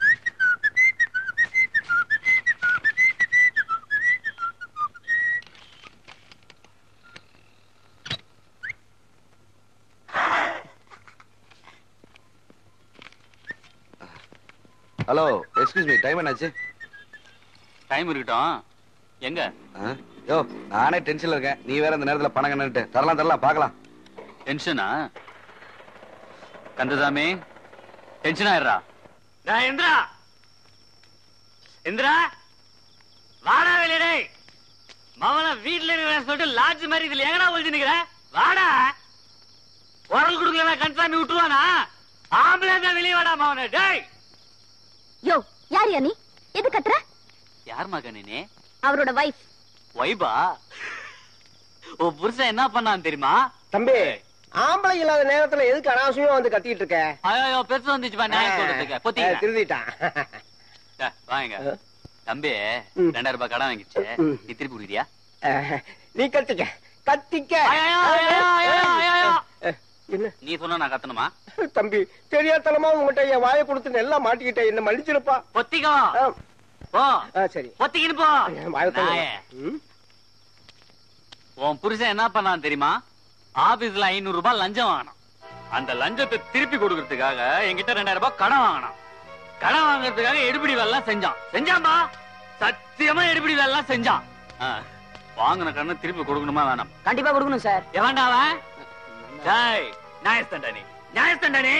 ஹலோ எக்ஸ்கியூஸ் மீ டைம் என்னாச்சு டைம் இருக்கட்டும் எங்க ஆ? யோ நானே டென்ஷன்ல இருக்கேன் நீ வேற இந்த நேரத்துல பணம் கண்ணுட்டு தரலாம் தரலாம் பார்க்கலாம் டென்ஷனா கந்தசாமி டென்ஷன் ஆயிடுறா டேய் இந்திரா இந்திரா வாடா வெளியடே மவன வீட்ல இருக்கிற சொல்லிட்டு லாட்ஜ் மாதிரி இதுல எங்கடா ஒளிஞ்சு நிக்கிற வாடா உரல் குடுக்கலனா கன்ஃபார்ம் விட்டுருவானா ஆம்பளை தான் வெளிய வாடா மவன டேய் யோ யார் யா நீ எது கத்துற யார் மகனே அவரோட வைஃப் வைபா ஓ புருஷன் என்ன பண்ணான் தெரியுமா தம்பி ஆம்பளை இல்லாத நேரத்துல எதுக்கு அனாவசியமா வந்து கத்திட்டு இருக்க ஐயோ பெருசு வந்துச்சுப்பா நியாயம் சொல்றதுக்கு பொத்திங்க திருந்திட்டான் டே, வாங்க தம்பி ம். ரெண்டாயிரம் ரூபாய் கடன் வாங்கிச்சு ம். நீ திருப்பி கொடுக்குறியா நீ கத்திக்க கத்திக்க ஐயோ, ஐயோ, ஐயோ, ஐயோ, ஐயோ. என்ன நீ சொன்னா நான் கத்தணுமா தம்பி தெரியாதனமா உங்ககிட்ட என் வாயை கொடுத்து எல்லாம் மாட்டிக்கிட்டேன் என்ன மன்னிச்சிருப்பா பொத்திக்கோ ஆ, போ ஆ, சரி பொத்திக்கின்னு போ வாயை திறந்து நாயே. ம். உன் புருஷன் என்ன பண்ணான் தெரியுமா ஆபீஸ்ல ஐநூறு ரூபாய் லஞ்சம் வாங்கினான் அந்த லஞ்சத்தை திருப்பி கொடுக்கறதுக்காக என்கிட்ட ரெண்டாயிரம் ரூபாய் கடன் வாங்கினான் கடன் வாங்குறதுக்காக எடுபிடி வேலை செஞ்சான் செஞ்சான்பா சத்தியமா எடுபிடி வேலை செஞ்சான் ஆ, வாங்கின கடன் திருப்பி கொடுக்கணுமா வேணாம் கண்டிப்பா கொடுக்கணும் சார் எவன்டா அவன் டேய் நியாயஸ்தண்டனி நியாயஸ்தண்டனி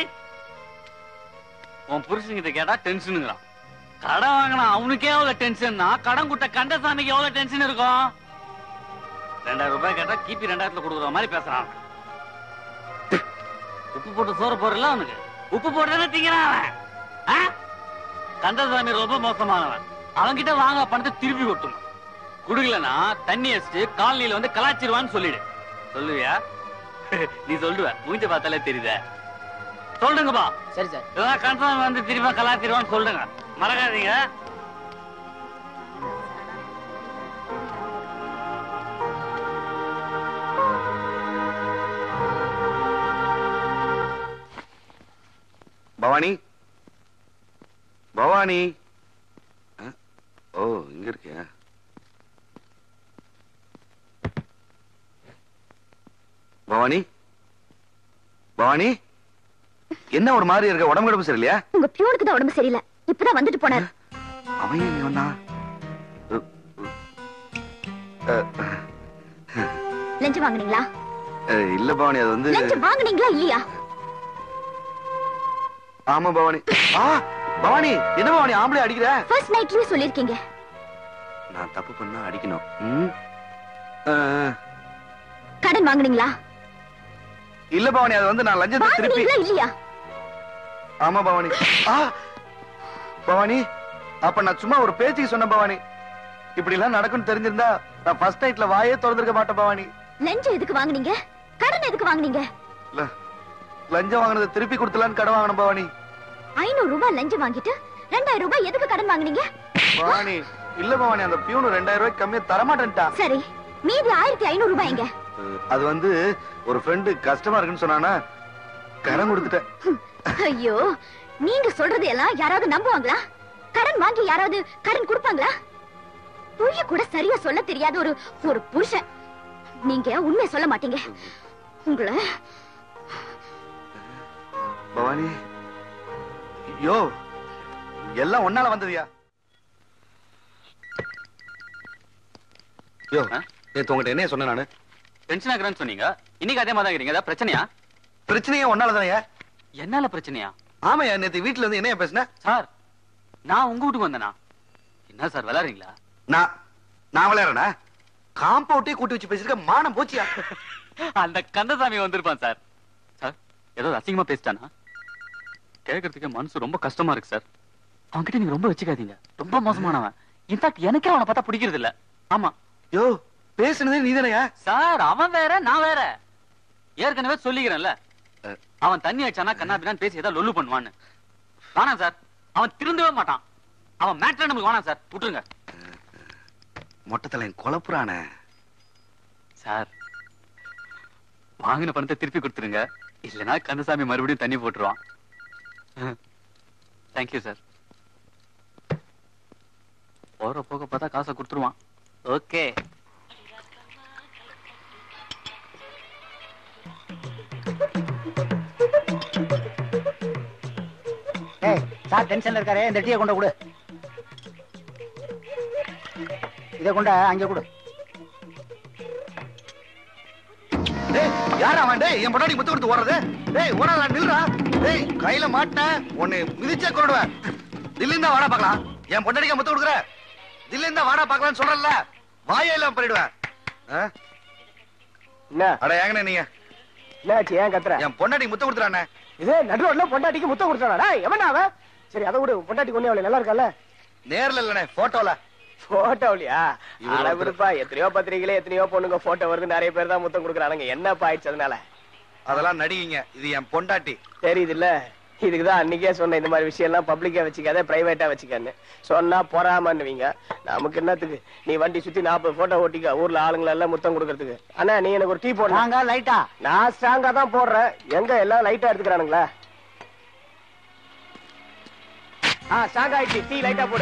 உன் புருஷன்கிட்ட கேட்டா டென்ஷனுங்கிறான் கடன் வாங்கினா அவனுக்கே எவ்வளவு டென்ஷன்னா கடன் கொடுத்த கந்தசாமிக்கு எவ்வளவு டென்ஷன் இருக்கும் ரெண்டாயிரம் ரூபாய் கேட்டா கிபி ரெண்டாயிரத்துல கொடுக்குற மாதிரி பேசுறான் உப்பு போட்டு சோறு போறல அவனுக்கு உப்பு போட்டு திங்கிறான் அவன் ஆ? கந்தசாமி ரொம்ப மோசமானவன் அவன்கிட்ட வாங்க பணத்தை திருப்பி கொடுத்துணும் குடுக்கலனா தண்ணி அடிச்சு காலனில வந்து கலாச்சிருவான்னு சொல்லிடு சொல்லுவியா நீ சொல்லுவ மூஞ்ச பார்த்தாலே தெரியுதே சொல்லுங்கப்பா சரி சார் ஏதாவது கன்ஃபார்ம் வந்து திரும்ப கலாச்சிருவான்னு சொல்லுங்க மறக்காதீங்க பவானி பவானி ஆ? ஓ இங்க இருக்கியா பவானி பவானி என்ன ஒரு மாதிரி இருக்க உடம்பு கிடப்பு சரியில்லையா உங்க பியூனுக்கு தான் உடம்பு சரியில்லை இப்பதான் வந்துட்டு போனாரு அவன் ஏன் இங்க வந்தான்? அ, அ, லஞ்சம் வாங்குனீங்களா அ, இல்ல பவானி அது வந்து லஞ்சம் வாங்குனீங்களா இல்லையா ஆமா பவானி ஆ பவானி என்ன பவானி ஆம்பளை அடிக்கிற ஃபர்ஸ்ட் நைட்லயே சொல்லிருக்கீங்க நான் தப்பு பண்ணா அடிக்கணும் ம்? அ, அ. கடன் வாங்குனீங்களா இல்ல பவானி அது வந்து நான் லஞ்சத்தை திருப்பி வாங்குனீங்களா இல்லையா ஆமா பவானி ஆ பவானி அப்ப நான் சும்மா ஒரு பேச்சுக்கு சொன்னேன் பவானி இப்படி எல்லாம் நடக்கும்னு தெரிஞ்சிருந்தா நான் ஃபர்ஸ்ட் நைட்ல வாயே திறந்திருக்க மாட்டேன் பவானி லஞ்சம் எதுக்கு வாங்குனீங்க கடன் எதுக்கு வாங்குனீங்க ல- லஞ்சம் வாங்கினதை திருப்பி கொடுத்தலான்னு கடன் வாங்கணும் பவானி ஐநூறு ரூபாய் லஞ்சம் வாங்கிட்டு ரெண்டாயிரம் ரூபாய் எதுக்கு கடன் வாங்குனீங்க பவானி இல்ல பவானி அந்த பியூனு ரெண்டாயிரம் ரூபாய்க்கு கம்மியா தரமாட்டேன்ட்டா சரி மீதி ஆயிரத்தி ஐநூறு ரூபாய் எங்க அது வந்து ஒரு ஃப்ரெண்டு கஷ்டமா இருக்குன்னு சொன்னானா கடன் கொடுத்துட்டேன் ஐயோ நீங்க சொல்றது எல்லாம் யாராவது நம்புவாங்களா கடன் வாங்கி யாராவது கடன் கொடுப்பாங்களா பொய்ய கூட சரியா சொல்ல தெரியாத ஒரு ஒரு புருஷன் நீங்க உண்மை சொல்ல மாட்டீங்க உங்களை பவானி யோ எல்லாம் ஒன்னால வந்ததுயா யோ ஆ? நேத்து உங்ககிட்ட என்ன சொன்னேன் நானு டென்ஷன் ஆகுறேன்னு சொன்னீங்க இன்னைக்கு அதே மாதிரி தான் ஏதாவது பிரச்சனையா பிரச்சனையே ஒன்னால தானே என்னால பிரச்சனையா ஆமாயா நேத்து வீட்டுல இருந்து என்ன பேசுன சார் நான் உங்க வீட்டுக்கு வந்தேனா என்ன சார் விளையாடுறீங்களா நான் நான் விளையாடுறேனா காம்பவுண்டே கூட்டி வச்சு பேசிருக்க மானம் போச்சியா அந்த கந்தசாமி வந்திருப்பான் சார் சார் ஏதோ அசிங்கமா பேசிட்டானா கேட்கறதுக்கே மனசு ரொம்ப கஷ்டமா இருக்கு சார் அவன்கிட்ட நீங்க ரொம்ப வச்சுக்காதீங்க ரொம்ப மோசமானவன் இன்ஃபேக்ட் எனக்கே அவனை பார்த்தா பிடிக்கிறது இல்ல ஆமா யோ பேசுனதே நீதானயா சார் அவன் வேற நான் வேற ஏற்கனவே சொல்லிக்கிறேன்ல அஹ். அவன் தண்ணி அடிச்சானா கண்ணா பின்னான்னு பேசி ஏதாவது லொல்லு பண்ணுவான்னு வேணாம் சார் அவன் திருந்தவே மாட்டான் அவன் மேட்ரு நமக்கு வேணாம் சார் விட்டுருங்க மொட்டை தலையன் குழப்புறானே சார் வாங்கின பணத்தை திருப்பி கொடுத்துருங்க இல்லனா கந்தசாமி மறுபடியும் தண்ணி போட்டுருவான் தேங்க்யூ சார் போற போக பார்த்தா காசை கொடுத்துருவான் ஓகே ஏய் சார் டென்ஷன்ல இருக்காரே இந்த டீயை கொண்டு கொடு இதை கொண்ட அங்க கொடு டேய் யாரா அவன் டேய் என் பொண்டாட்டி முத்து கொடுத்து ஓடுறது டேய் ஓடாத நில்றா டேய் கையில மாட்டேன் உன்னை மிதிச்சே கொண்டுடுவேன் தில்லி இருந்தா வாடா பார்க்கலாம் என் பொண்டாட்டிக்கு முத்து கொடுக்குற தில்லி இருந்தா வாடா பார்க்கலாம்னு சொல்றல வாயே இல்லாம பண்ணிடுவேன் ஆ? என்ன அட ஏங்கண்ணே நீங்க என்னாச்சு ஏன் கத்துற என் பொண்டாட்டி முத்து கொடுத்துறானே இது நடுரோட்ல பொண்டாட்டிக்கு முத்தம் கொடுத்தாடா எவனா அவன் சரி அதை விடு பொண்டாட்டி கொண்டு அவளை நல்லா இருக்கல்ல நேர்ல இல்லனே போட்டோல போட்டோலியா இவரு அட ஒருத்தர். விடுப்பா எத்தனையோ பத்திரிகையில எத்தனையோ பொண்ணுங்க போட்டோ வருது நிறைய பேர் தான் முத்தம் கொடுக்குறானுங்க என்னப்பா ஆயிடுச்சு அதனால அதெல்லாம் நடிகைங்க இது என் பொண்டாட்டி தெரியுது இல்ல இதுக்குதான் அன்னைக்கே சொன்னேன் இந்த மாதிரி விஷயம் எல்லாம் பப்ளிக்கா வச்சுக்காத பிரைவேட்டா வச்சுக்கன்னு சொன்னா பொறாமன்னுவீங்க நமக்கு என்னத்துக்கு நீ வண்டி சுத்தி நாற்பது போட்டோ ஓட்டிக்க ஊர்ல ஆளுங்களை எல்லாம் முத்தம் கொடுக்கறதுக்கு அண்ணா நீ எனக்கு ஒரு டீ போடுறாங்க நாங்க லைட்டா நான் ஸ்ட்ராங்கா தான் போடுறேன் எங்க எல்லாம் லைட்டா எடுத்துக்கிறானுங்களா ஆ ஸ்ட்ராங் ஆயிடுச்சு டீ லைட்டா போடு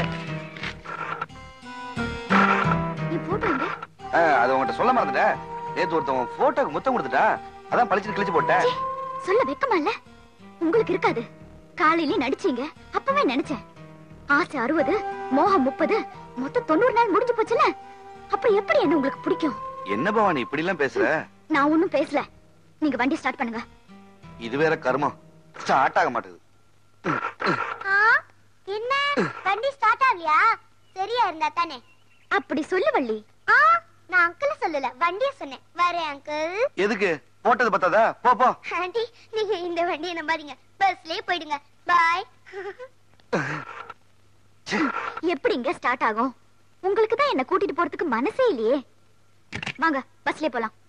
நீ போட்டோ எங்க ஆ, அது உங்ககிட்ட சொல்ல மறந்துட்டேன் நேத்து ஒருத்தன் போட்டோக்கு முத்தம் கொடுத்துட்டா அதான் பளிச்சுன்னு கிழிச்சு போட்டேன் ச்சீ, சொல்ல வெக்கமா இல்ல உங்களுக்கு இருக்காது காலையில நடிச்சீங்க அப்பவே நினைச்சேன் ஆசை அறுபது மோகம் முப்பது மொத்தம் தொண்ணூறு நாள் முடிஞ்சு போச்சுல அப்புறம் எப்படி என்ன உங்களுக்கு பிடிக்கும் என்ன பவானி இப்படி எல்லாம் பேசுற நான் ஒண்ணும் பேசல நீங்க வண்டி ஸ்டார்ட் பண்ணுங்க இது வேற கர்மம் ஸ்டார்ட் ஆக மாட்டேங்குது என்ன வண்டி ஸ்டார்ட் ஆகலையா சரியா இருந்தா தானே அப்படி சொல்லு வள்ளி நான் அங்கிள் சொல்லல வண்டிய சொன்னேன் வரேன் அங்கிள் எதுக்கு போட்டது பத்தாதா போ போ ஆண்டி நீங்க இந்த வண்டியை நம்பாதீங்க பஸ்லயே போயிடுங்க பாய் எப்படிங்க ஸ்டார்ட் ஆகும் உங்களுக்கு தான் என்ன கூட்டிட்டு போறதுக்கு மனசே இல்லையே வாங்க பஸ்லயே போலாம்